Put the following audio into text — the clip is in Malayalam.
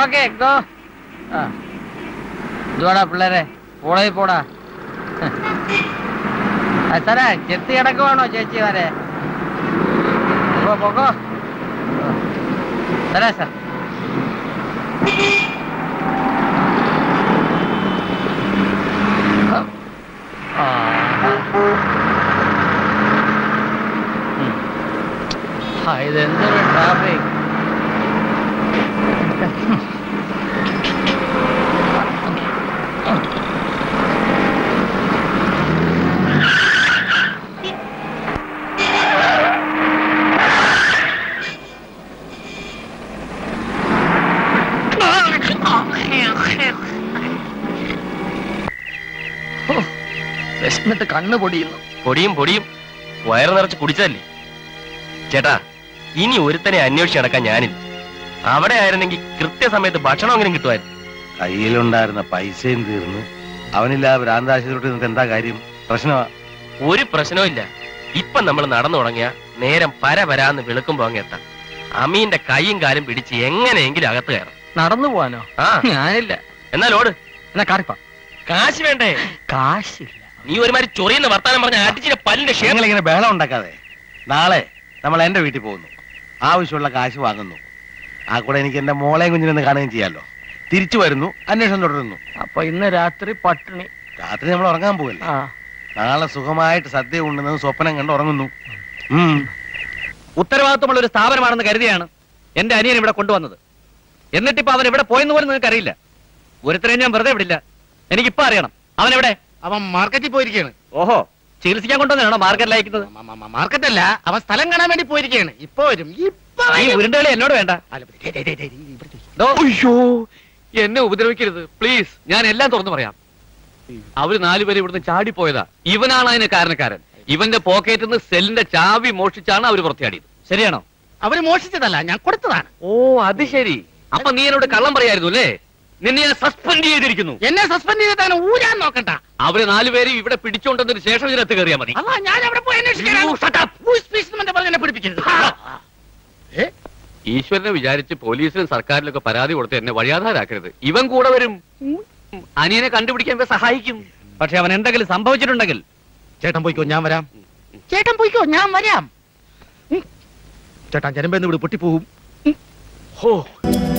ഓക്കെ ഗോ ആ ഇതുവാടാ പിള്ളേരെ കോളേജിൽ പോടാ ആ, സാറേ ചെത്തി കിടക്കുവാണോ ചേച്ചിമാരെ പോ പോക്കോ സാറേ സാർ ആ. ഉം. ആ, ഇതെന്തൊരു ട്രാഫിക് വിശന്നിട്ട് കണ്ണു പൊടിയുന്നു പൊടിയും പൊടിയും വയറ് നിറച്ച് കുടിച്ചതല്ലേ ചേട്ടാ ഇനി ഒരുത്തനെ അന്വേഷിച്ച് നടക്കാൻ ഞാനില്ല അവിടെ ആയിരുന്നെങ്കിൽ കൃത്യസമയത്ത് ഭക്ഷണമെങ്കിലും കിട്ടുമായിരുന്നു കയ്യിലുണ്ടായിരുന്ന പൈസയും തീർന്നു അവനില്ല ഭ്രാന്താശുപത്രി നിന്നിട്ട് എന്താ കാര്യം പ്രശ്നമാ ഒരു പ്രശ്നവും ഇല്ല ഇപ്പൊ നമ്മൾ നടന്നു തുടങ്ങിയ നേരം പര പരാന്ന് വെളുക്കുമ്പോ അങ്ങ് എത്താം അമീന്റെ കൈയും കാലും പിടിച്ച് എങ്ങനെയെങ്കിലും അകത്ത് കയറാം നടന്നു പോവാനോ ആ ഞാനില്ല എന്നാൽ ഓട് എന്നാ കാറിപ്പാ കാശ് വേണ്ടേ കാശില്ല നീ ഒരുമാതിരി ചൊറിയുന്ന വർത്താനം പറഞ്ഞ അടിച്ചിന്റെ പല്ലിന്റെ ഷേർ ഞങ്ങളിങ്ങനെ ബഹളം ഉണ്ടാക്കാതെ നാളെ നമ്മൾ എന്റെ വീട്ടിൽ പോകുന്നു ആവശ്യമുള്ള കാശ് വാങ്ങുന്നു ആ കൂടെ എനിക്ക് എന്റെ മോളെയും കുഞ്ഞിനൊന്ന് കാണുകയും ചെയ്യാമല്ലോ തിരിച്ചു വരുന്നു അന്വേഷണം തുടരുന്നു അപ്പൊ ഇന്ന് രാത്രി പട്ടിണി രാത്രി നമ്മൾ ഉറങ്ങാൻ പോകല്ലേ ആ നാളെ സുഖമായിട്ട് സദ്യ ഉണ്ടെന്ന് സ്വപ്നം കണ്ട് ഉറങ്ങുന്നു ഉം. ഉത്തരവാദിത്വമുള്ള ഒരു സ്ഥാപനമാണെന്ന് കരുതിയാണ് എന്റെ അനിയൻ ഇവിടെ കൊണ്ടുവന്നത് എന്നിട്ടിപ്പോ അവൻ എവിടെ പോയെന്ന് പോലും നിങ്ങൾക്ക് അറിയില്ല ഒരുത്തരെയും ഞാൻ വെറുതെ വിടില്ല എനിക്കിപ്പോ അറിയണം അവൻ എവിടെ അവൻ മാർക്കറ്റിൽ പോയിരിക്കുകയാണ് ഓഹോ ചികിത്സിക്കാൻ കൊണ്ടുവന്നാണോ മാർക്കറ്റിൽ അയക്കുന്നത് മാർക്കറ്റ് അല്ല അവൻ സ്ഥലം കാണാൻ വേണ്ടി പോയിരിക്കുകയാണ് ഇപ്പൊ വരും ഇപ്പൊ ഈ വരും. ഉരുണ്ടകളി എന്നോട് വേണ്ട അല്ല, ദേ, ദേ, ദേ, ദേ, ഇവിടുത്തെ. ദോ. അയ്യോ എന്നെ ഉപദ്രവിക്കരുത് പ്ലീസ് ഞാൻ എല്ലാം തുറന്നു പറയാം അവര് നാലുപേര് ഇവിടുന്ന് ചാടിപ്പോയതാ ഇവനാണ് അതിന് കാരണക്കാരൻ ഇവന്റെ പോക്കറ്റിൽ നിന്ന് സെല്ലിന്റെ ചാവി മോഷിച്ചാണ് അവര് പുറത്തിയാടിയത് ശരിയാണോ അവര് മോഷിച്ചതല്ല ഞാൻ കൊടുത്തതാണ് ഓ അത് ശരി അപ്പൊ നീ എന്നോട് കള്ളം പറയായിരുന്നു അല്ലേ നിന്നെ ഞാൻ സസ്പെൻഡ് ചെയ്തിരിക്കുന്നു എന്നെ സസ്പെൻഡ് ചെയ്തിട്ടാണ് ഊരാൻ നോക്കണ്ട അവര് നാലുപേരും ഇവിടെ പിടിച്ചോണ്ടതിന് ശേഷം ഇതിനകത്ത് കയറിയാ മതി അല്ല ഞാൻ അവിടെ പോയി അന്വേഷിക്കാനാണ്. You shut up. Who is speaking എന്ന് പറഞ്ഞ് എന്നെ പിടിപ്പിക്കരുത് ഏ? ഈശ്വരനെ വിചാരിച്ച് പോലീസിലും സർക്കാരിലൊക്കെ പരാതി കൊടുത്ത് എന്നെ വഴിയാധാരാക്കരുത് ഇവൻ കൂടെ വരും അനിയനെ കണ്ടുപിടിക്കാൻ ഇവൻ സഹായിക്കും പക്ഷെ അവൻ എന്തെങ്കിലും സംഭവിച്ചിട്ടുണ്ടെങ്കിൽ ചേട്ടൻ പോയിക്കോ ഞാൻ വരാം ചേട്ടൻ പോയിക്കോ ഞാൻ വരാം ഉം. ചേട്ടാ ജനമ്പെന്ന് ഇവിടെ പൊട്ടിപ്പോവും ഹോ